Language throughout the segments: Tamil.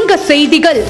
சங்க செய்திகள்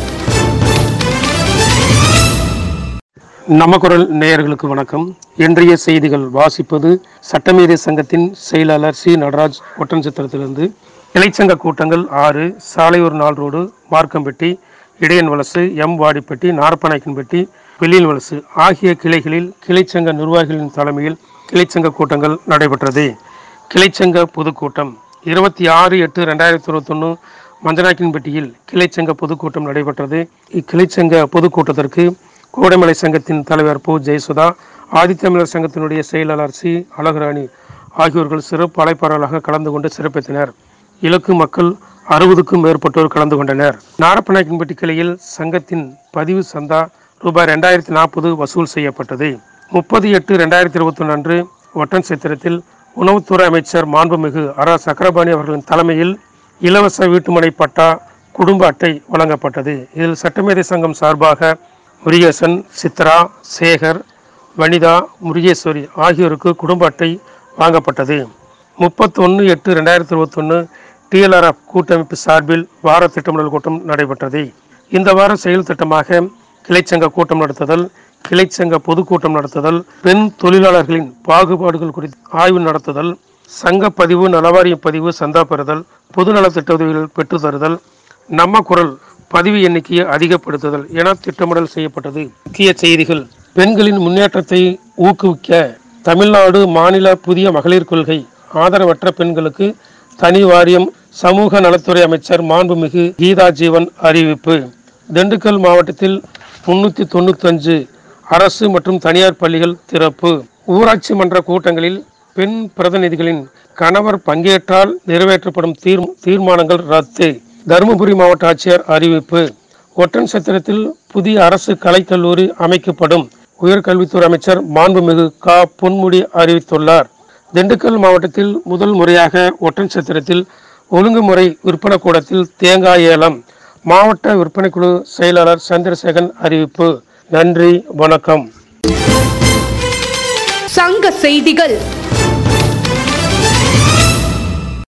நம்ம குரல் நேயர்களுக்கு வணக்கம் இன்றைய செய்திகள் வாசிப்பது சட்டமீறி சங்கத்தின் செயலாளர் சி நடராஜ் ஒட்டன்சித்திரத்திலிருந்து இலைச்சங்க கூட்டங்கள் ஆறு சாலையூர் நாள் ரோடு மார்க்கம்பட்டி இடையன் வலசு எம் வாடிப்பட்டி நாரப்பநாயக்கன்பட்டி வெள்ளியன் வலசு ஆகிய கிளைகளில் கிளைச்சங்க நிர்வாகிகளின் தலைமையில் கிளைச்சங்க கூட்டங்கள் நடைபெற்றது கிளைச்சங்க பொதுக்கூட்டம் இருபத்தி ஆறு எட்டு ரெண்டாயிரத்தி இருபத்தொன்று மஞ்சநாயக்கன்பட்டியில் கிளைச்சங்க பொதுக்கூட்டம் நடைபெற்றது இக்கிளைச்சங்க பொதுக்கூட்டத்திற்கு கோடைமலை சங்கத்தின் தலைவர் பு ஜெயசுதா ஆதித்தமிழர் சங்கத்தினுடைய செயலாளர் சி அழகுராணி ஆகியோர்கள் சிறப்பு அழைப்பாளர்களாக கலந்து கொண்டு சிறப்பித்தனர் இலக்கு மக்கள் அறுபதுக்கும் மேற்பட்டோர் கலந்து கொண்டனர் நாரப்பநாயக்கன்பட்டி கிளையில் சங்கத்தின் பதிவு சந்தா ரூபாய் ரெண்டாயிரத்தி நாற்பது வசூல் செய்யப்பட்டது முப்பது எட்டு ரெண்டாயிரத்தி இருபத்தி அன்று ஒட்டன் சித்திரத்தில் உணவுத்துறை அமைச்சர் மாண்புமிகு அரா சக்கரபாணி அவர்களின் தலைமையில் இலவச வீட்டுமனை பட்டா குடும்ப அட்டை வழங்கப்பட்டது இதில் சட்டமேதை சங்கம் சார்பாக முருகேசன் சித்ரா சேகர் வனிதா முருகேஸ்வரி ஆகியோருக்கு குடும்ப அட்டை வாங்கப்பட்டது முப்பத்தொன்று எட்டு ரெண்டாயிரத்தி இருபத்தொன்று டிஎல்ஆர்எஃப் கூட்டமைப்பு சார்பில் வார திட்டமிடல் கூட்டம் நடைபெற்றது இந்த வார செயல் திட்டமாக கிளைச்சங்க கூட்டம் நடத்துதல் கிளைச்சங்க பொதுக்கூட்டம் நடத்துதல் பெண் தொழிலாளர்களின் பாகுபாடுகள் குறித்து ஆய்வு நடத்துதல் சங்க பதிவு நலவாரிய பதிவு சந்தா பெறுதல் பொது நலத்திட்ட உதவிகள் பெற்றுத் தருதல் நம்ம குரல் பதிவு எண்ணிக்கையை அதிகப்படுத்துதல் என திட்டமிடல் செய்யப்பட்டது முக்கிய செய்திகள் பெண்களின் முன்னேற்றத்தை ஊக்குவிக்க தமிழ்நாடு மாநில புதிய மகளிர் கொள்கை ஆதரவற்ற பெண்களுக்கு தனி வாரியம் சமூக நலத்துறை அமைச்சர் மாண்புமிகு கீதா ஜீவன் அறிவிப்பு திண்டுக்கல் மாவட்டத்தில் முன்னூற்றி தொண்ணூத்தஞ்சு அரசு மற்றும் தனியார் பள்ளிகள் திறப்பு ஊராட்சி மன்ற கூட்டங்களில் பெண் பிரதிநிதிகளின் கணவர் பங்கேற்றால் நிறைவேற்றப்படும் தீர் தீர்மானங்கள் ரத்து தருமபுரி மாவட்ட ஆட்சியர் அறிவிப்பு ஒட்டன் சத்திரத்தில் புதிய அரசு கலைக்கல்லூரி அமைக்கப்படும் உயர்கல்வித்துறை அமைச்சர் மாண்புமிகு க பொன்முடி அறிவித்துள்ளார் திண்டுக்கல் மாவட்டத்தில் முதல் முறையாக ஒட்டன் சத்திரத்தில் ஒழுங்குமுறை விற்பனை கூடத்தில் தேங்காய் ஏலம் மாவட்ட விற்பனை குழு செயலாளர் சந்திரசேகரன் அறிவிப்பு நன்றி வணக்கம் சங்க செய்திகள்